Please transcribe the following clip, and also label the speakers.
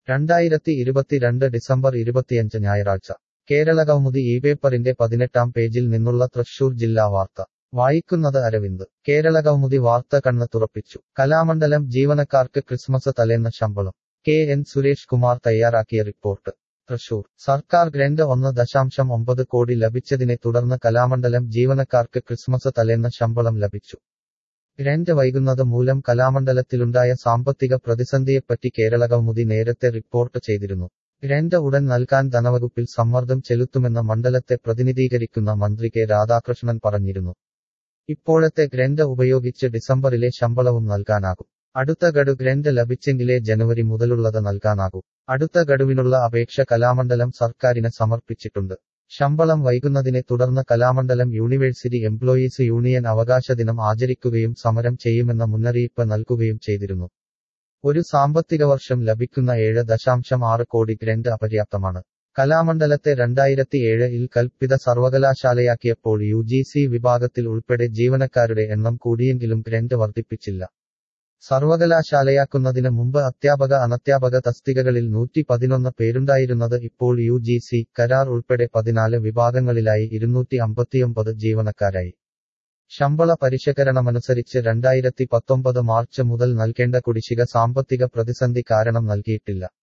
Speaker 1: രണ്ടായിരത്തി ഇരുപത്തിരണ്ട് ഡിസംബർ ഇരുപത്തിയഞ്ച് ഞായറാഴ്ച കേരളകൗമുദി ഈ പേപ്പറിന്റെ പതിനെട്ടാം പേജിൽ നിന്നുള്ള തൃശൂർ ജില്ലാ വാർത്ത വായിക്കുന്നത് അരവിന്ദ് കേരളകൗമുദി വാർത്ത കണ്ണ് തുറപ്പിച്ചു കലാമണ്ഡലം ജീവനക്കാർക്ക് ക്രിസ്മസ് തലേന്ന് ശമ്പളം കെ എൻ സുരേഷ് കുമാർ തയ്യാറാക്കിയ റിപ്പോർട്ട് തൃശൂർ സർക്കാർ ഗ്രന്റ് ഒന്ന് ദശാംശം ഒമ്പത് കോടി ലഭിച്ചതിനെ തുടർന്ന് കലാമണ്ഡലം ജീവനക്കാർക്ക് ക്രിസ്മസ് തലേന്ന് ശമ്പളം ലഭിച്ചു ഗ്രന്റ് വൈകുന്നത് മൂലം കലാമണ്ഡലത്തിലുണ്ടായ സാമ്പത്തിക പ്രതിസന്ധിയെപ്പറ്റി കേരളകൗമുദി നേരത്തെ റിപ്പോർട്ട് ചെയ്തിരുന്നു ഗ്രന്റ് ഉടൻ നൽകാൻ ധനവകുപ്പിൽ സമ്മർദ്ദം ചെലുത്തുമെന്ന് മണ്ഡലത്തെ പ്രതിനിധീകരിക്കുന്ന മന്ത്രി കെ രാധാകൃഷ്ണൻ പറഞ്ഞിരുന്നു ഇപ്പോഴത്തെ ഗ്രന്റ് ഉപയോഗിച്ച് ഡിസംബറിലെ ശമ്പളവും നൽകാനാകും അടുത്ത ഗഡു ഗ്രന്റ് ലഭിച്ചെങ്കിലേ ജനുവരി മുതലുള്ളത് നൽകാനാകൂ അടുത്ത ഗഡുവിനുള്ള അപേക്ഷ കലാമണ്ഡലം സർക്കാരിന് സമർപ്പിച്ചിട്ടുണ്ട് ശമ്പളം വൈകുന്നതിനെ തുടർന്ന് കലാമണ്ഡലം യൂണിവേഴ്സിറ്റി എംപ്ലോയീസ് യൂണിയൻ അവകാശ ദിനം ആചരിക്കുകയും സമരം ചെയ്യുമെന്ന മുന്നറിയിപ്പ് നൽകുകയും ചെയ്തിരുന്നു ഒരു സാമ്പത്തിക വർഷം ലഭിക്കുന്ന ഏഴ് ദശാംശം ആറ് കോടി ഗ്രന്റ് അപര്യാപ്തമാണ് കലാമണ്ഡലത്തെ രണ്ടായിരത്തി ഏഴിൽ കൽപ്പിത സർവകലാശാലയാക്കിയപ്പോൾ യു ജി സി വിഭാഗത്തിൽ ഉൾപ്പെടെ ജീവനക്കാരുടെ എണ്ണം കൂടിയെങ്കിലും ഗ്രന്റ് വർദ്ധിപ്പിച്ചില്ല സർവകലാശാലയാക്കുന്നതിന് മുമ്പ് അധ്യാപക അനധ്യാപക തസ്തികകളിൽ നൂറ്റി പതിനൊന്ന് പേരുണ്ടായിരുന്നത് ഇപ്പോൾ യു ജി സി കരാർ ഉൾപ്പെടെ പതിനാല് വിഭാഗങ്ങളിലായി ഇരുന്നൂറ്റി അമ്പത്തിയൊമ്പത് ജീവനക്കാരായി ശമ്പള പരിഷ്കരണമനുസരിച്ച് രണ്ടായിരത്തി പത്തൊമ്പത് മാർച്ച് മുതൽ നൽകേണ്ട കുടിശ്ശിക സാമ്പത്തിക പ്രതിസന്ധി കാരണം നൽകിയിട്ടില്ല